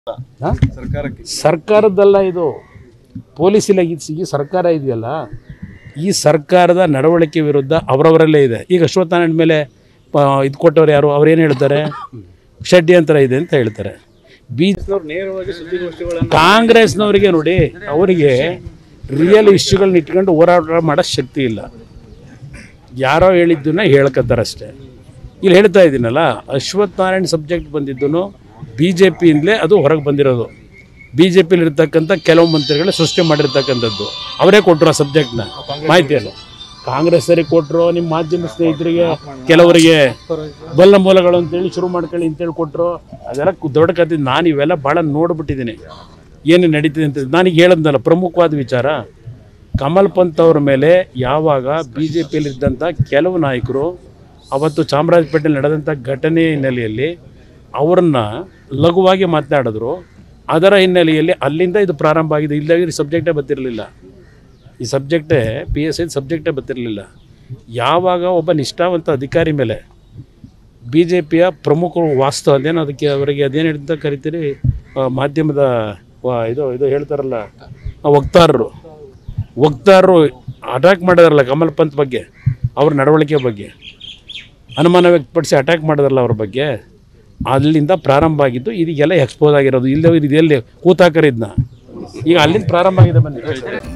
ಹಾಂ ಸರ್ಕಾರಕ್ಕೆ ಸರ್ಕಾರದ್ದಲ್ಲ ಇದು ಪೊಲೀಸ್ ಇಲಾಖೆ ಈ ಸರ್ಕಾರ ಇದೆಯಲ್ಲ ಈ ಸರ್ಕಾರದ ನಡವಳಿಕೆ ವಿರುದ್ಧ ಅವರವರಲ್ಲೇ ಇದೆ ಈಗ ಅಶ್ವತ್ಥನಾರಾಯಣ ಮೇಲೆ ಇದು ಕೊಟ್ಟವ್ರು ಯಾರು ಅವ್ರೇನು ಹೇಳ್ತಾರೆ ಷಡ್ಯಂತರ ಇದೆ ಅಂತ ಹೇಳ್ತಾರೆ ಬಿ ನೇರವಾಗಿ ಸುದ್ದಿಗೋಷ್ಠಿಗಳನ್ನು ಕಾಂಗ್ರೆಸ್ನವರಿಗೆ ನೋಡಿ ಅವರಿಗೆ ರಿಯಲ್ ಇಶ್ಯೂಗಳನ್ನ ಇಟ್ಕೊಂಡು ಹೋರಾಟ ಮಾಡೋ ಶಕ್ತಿ ಇಲ್ಲ ಯಾರೋ ಹೇಳಿದ್ದನ್ನ ಹೇಳ್ಕತ್ತಾರಷ್ಟೇ ಇಲ್ಲಿ ಹೇಳ್ತಾ ಇದ್ದೀನಲ್ಲ ಅಶ್ವಥ್ ನಾರಾಯಣ್ ಸಬ್ಜೆಕ್ಟ್ ಬಂದಿದ್ದು ಬಿ ಜೆ ಪಿಯಿಂದಲೇ ಅದು ಹೊರಗೆ ಬಂದಿರೋದು ಬಿ ಜೆ ಪಿಲಿ ಇರ್ತಕ್ಕಂಥ ಕೆಲವು ಮಂತ್ರಿಗಳು ಸೃಷ್ಟಿ ಮಾಡಿರ್ತಕ್ಕಂಥದ್ದು ಅವರೇ ಕೊಟ್ಟರು ಆ ಸಬ್ಜೆಕ್ಟ್ನ ಮಾಹಿತಿಯನ್ನು ಕಾಂಗ್ರೆಸ್ಸರಿಗೆ ಕೊಟ್ಟರು ನಿಮ್ಮ ಮಾಧ್ಯಮ ಸ್ನೇಹಿತರಿಗೆ ಕೆಲವರಿಗೆ ಬಲ್ಲ ಮೂಲಗಳು ಅಂತೇಳಿ ಶುರು ಮಾಡ್ಕೊಳ್ಳಿ ಅಂತೇಳಿ ಕೊಟ್ಟರು ಅದೆಲ್ಲ ಕು- ದೊಡ್ಡ ಕತೆ ನಾನು ಇವೆಲ್ಲ ಭಾಳ ನೋಡ್ಬಿಟ್ಟಿದ್ದೀನಿ ಏನು ನಡೀತಿದೆ ಅಂತ ನಾನೀಗ ಹೇಳದ್ನಲ್ಲ ಪ್ರಮುಖವಾದ ವಿಚಾರ ಕಮಲ್ ಪಂತ್ ಅವ್ರ ಮೇಲೆ ಯಾವಾಗ ಬಿ ಜೆ ಪಿಯಲ್ಲಿದ್ದಂಥ ಕೆಲವು ನಾಯಕರು ಅವತ್ತು ಚಾಮರಾಜಪೇಟೆಯಲ್ಲಿ ನಡೆದಂಥ ಘಟನೆಯ ಹಿನ್ನೆಲೆಯಲ್ಲಿ ಅವರನ್ನ ಲಘುವಾಗಿ ಮಾತನಾಡಿದ್ರು ಅದರ ಹಿನ್ನೆಲೆಯಲ್ಲಿ ಅಲ್ಲಿಂದ ಇದು ಪ್ರಾರಂಭ ಆಗಿದೆ ಇಲ್ಲಾಗಿದ್ರೆ ಸಬ್ಜೆಕ್ಟೇ ಬರ್ತಿರಲಿಲ್ಲ ಈ ಸಬ್ಜೆಕ್ಟೇ ಪಿ ಎಸ್ ಐ ಸಬ್ಜೆಕ್ಟೇ ಬರ್ತಿರಲಿಲ್ಲ ಯಾವಾಗ ಒಬ್ಬ ನಿಷ್ಠಾವಂತ ಅಧಿಕಾರಿ ಮೇಲೆ ಬಿ ಜೆ ಪಿಯ ಪ್ರಮುಖ ವಾಸ್ತು ಅದೇನು ಅದಕ್ಕೆ ಅವರಿಗೆ ಅದೇನು ಅಂತ ಕರಿತೀರಿ ಆ, ಮಾಧ್ಯಮದ ವ- ಇದು ಇದು ಹೇಳ್ತಾರಲ್ಲ ಆ ವಕ್ತಾರರು ವಕ್ತಾರರು ಅಟ್ಯಾಕ್ ಮಾಡಿದಾರಲ್ಲ ಕಮಲ್ ಪಂತ್ ಬಗ್ಗೆ ಅವ್ರ ನಡವಳಿಕೆ ಬಗ್ಗೆ ಅನುಮಾನ ವ್ಯಕ್ತಪಡಿಸಿ ಅಟ್ಯಾಕ್ ಮಾಡಿದಾರಲ್ಲ ಅವ್ರ ಬಗ್ಗೆ ಅಲ್ಲಿಂದ ಪ್ರಾರಂಭ ಆಗಿದ್ದು ಇದಕ್ಕೆಲ್ಲ ಎಕ್ಸ್ಪೋಸ್ ಆಗಿರೋದು ಇಲ್ಲದೆ ಇದು ಎಲ್ಲಿ ಕೂತಾಕರಿದ್ನ ಈಗ ಅಲ್ಲಿಂದ ಪ್ರಾರಂಭ ಆಗಿದೆ ಬನ್ನಿ